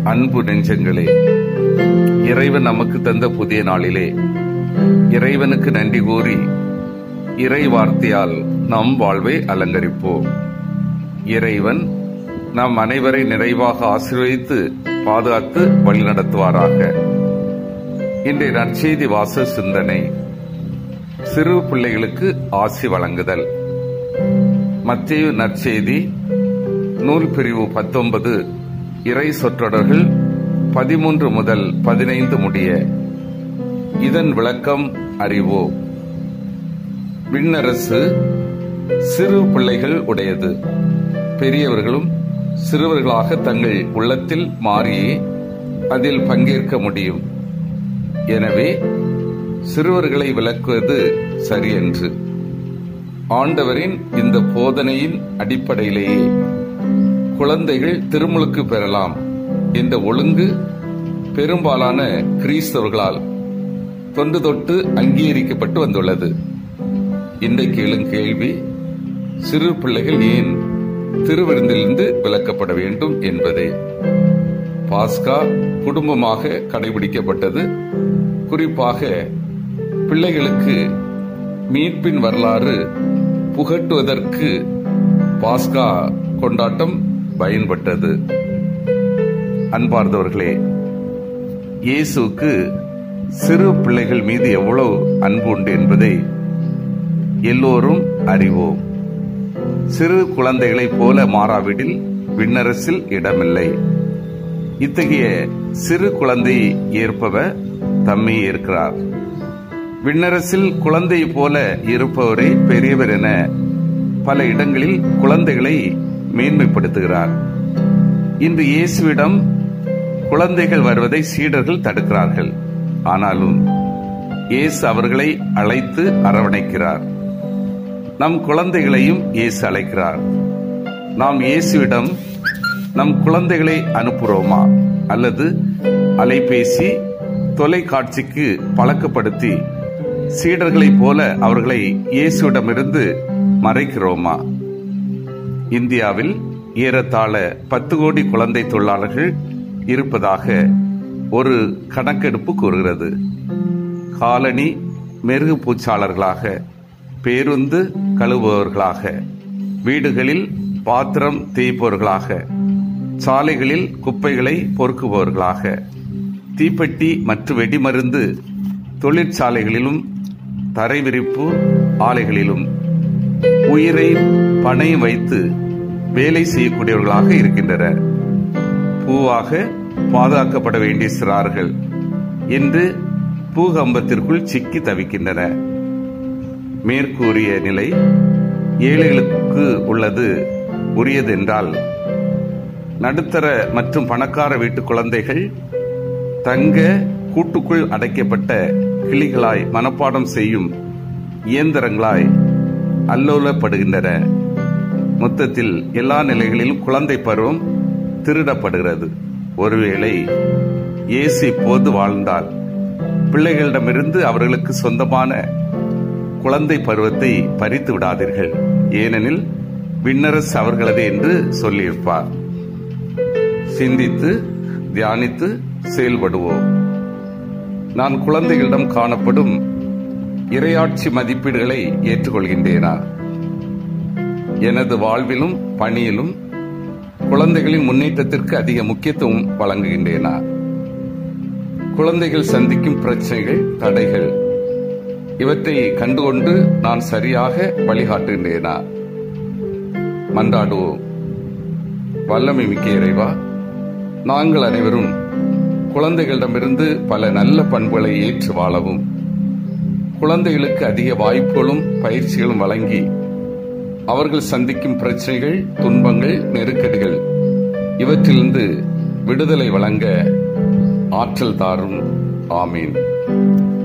அன்பு நெஞ்சங்களே இறைவன் நமக்கு தந்த புதிய நாளிலே இறைவனுக்கு நன்றி கூறி இறை வார்த்தையால் நம் வாழ்வை அலங்கரிப்போம் இறைவன் நம் அனைவரை நிறைவாக ஆசீர்வதித்து பாதுகாத்து வழிநடத்துவாராக இன்றைய நற்செய்தி வாச சிந்தனை சிறு பிள்ளைகளுக்கு ஆசி வழங்குதல் மத்திய நற்செய்தி நூல் பிரிவு பத்தொன்பது இறை சொற்றொடர்கள் பதிமூன்று முதல் பதினைந்து முடிய இதன் விளக்கம் அறிவோ விண்ணரசு சிறு பிள்ளைகள் உடையது பெரியவர்களும் சிறுவர்களாக தங்கள் உள்ளத்தில் மாறியே அதில் பங்கேற்க முடியும் எனவே சிறுவர்களை விளக்குவது சரியென்று ஆண்டவரின் இந்த போதனையின் அடிப்படையிலேயே குழந்தைகள் திருமுழுக்கு பெறலாம் என்ற ஒழுங்கு பெரும்பாலான கிறிஸ்தவர்களால் தொன்று தொட்டு அங்கீகரிக்கப்பட்டு வந்துள்ளது இன்றைக்கு எழும் கேள்வி சிறு பிள்ளைகள் ஏன் திருவிருந்திலிருந்து விலக்கப்பட வேண்டும் என்பதே பாஸ்கா குடும்பமாக கடைபிடிக்கப்பட்டது குறிப்பாக பிள்ளைகளுக்கு மீட்பின் வரலாறு புகட்டுவதற்கு பாஸ்கா கொண்டாட்டம் பயன்பட்டது அன்பார்ந்தவர்களே இயேசுக்கு சிறு பிள்ளைகள் மீது எவ்வளவு அன்பு உண்டு என்பதை எல்லோரும் அறிவோம் சிறு குழந்தைகளைப் போல மாறாவிடில் விண்ணரசில் இடமில்லை இத்தகைய சிறு குழந்தையை ஏற்பவர் தம்மை ஏற்கிறார் விண்ணரசில் குழந்தை போல இருப்பவரே பெரியவர் என பல இடங்களில் குழந்தைகளை மேன்மைப்படுத்துகிறார் இன்று இயேசுவிடம் குழந்தைகள் வருவதை சீடர்கள் தடுக்கிறார்கள் ஆனாலும் இயேசு அவர்களை அழைத்து அரவணைக்கிறார் நம் குழந்தைகளையும் இயேசு அழைக்கிறார் நாம் இயேசுவிடம் நம் குழந்தைகளை அனுப்புகிறோமா அல்லது அலைபேசி தொலைக்காட்சிக்கு பழக்கப்படுத்தி சீடர்களைப் போல அவர்களை இயேசுவிடமிருந்து மறைக்கிறோமா இந்தியாவில் ஏறத்தாழ பத்து கோடி குழந்தை தொழிலாளர்கள் இருப்பதாக ஒரு கணக்கெடுப்பு கூறுகிறது காலனி மெருகு பூச்சாளர்களாக பேருந்து கழுவுபவர்களாக வீடுகளில் பாத்திரம் தேய்ப்பவர்களாக சாலைகளில் குப்பைகளை பொறுக்குபவர்களாக தீப்பெட்டி மற்றும் வெடிமருந்து தொழிற்சாலைகளிலும் தரைவிரிப்பு ஆலைகளிலும் உயிரை பணையம் வைத்து வேலை செய்யக்கூடியவர்களாக இருக்கின்றனர் பூவாக பாதுகாக்கப்பட வேண்டிய சிறார்கள் என்று பூகம்பத்திற்குள் சிக்கி தவிக்கின்றன மேற்கூறிய நிலை ஏழைகளுக்கு உள்ளது உரியதென்றால் நடுத்தர மற்றும் பணக்கார வீட்டு குழந்தைகள் தங்க கூட்டுக்குள் அடைக்கப்பட்ட கிளிகளாய் மனப்பாடம் செய்யும் இயந்திரங்களாய் அல்லோலப்படுகின்றன மொத்தத்தில் எல்லா நிலைகளிலும் குழந்தை பருவம் திருடப்படுகிறது ஒருவேளை இயேசு இப்போது வாழ்ந்தால் பிள்ளைகளிடமிருந்து அவர்களுக்கு சொந்தமான குழந்தை பருவத்தை பறித்து விடாதீர்கள் ஏனெனில் விண்ணரசு அவர்களது என்று சொல்லியிருப்பார் சிந்தித்து தியானித்து செயல்படுவோம் நான் குழந்தைகளிடம் காணப்படும் இரையாட்சி மதிப்பீடுகளை ஏற்றுக்கொள்கின்றேனா எனது வாழ்விலும் பணியிலும் குழந்தைகளின் முன்னேற்றத்திற்கு அதிக முக்கியத்துவம் வழங்குகின்றேனா குழந்தைகள் சந்திக்கும் பிரச்சனைகள் தடைகள் இவற்றை கண்டுகொண்டு நான் சரியாக வழிகாட்டுகின்றேனா மன்றாடுவோம் வல்லமை மிக்க இறைவா நாங்கள் அனைவரும் குழந்தைகளிடமிருந்து பல நல்ல பண்புகளை ஏற்று வாழவும் குழந்தைகளுக்கு அதிக வாய்ப்புகளும் பயிற்சிகளும் வழங்கி அவர்கள் சந்திக்கும் பிரச்சனைகள் துன்பங்கள் நெருக்கடிகள் இவற்றிலிருந்து விடுதலை வழங்க ஆற்றல் தாரும் ஆமீன்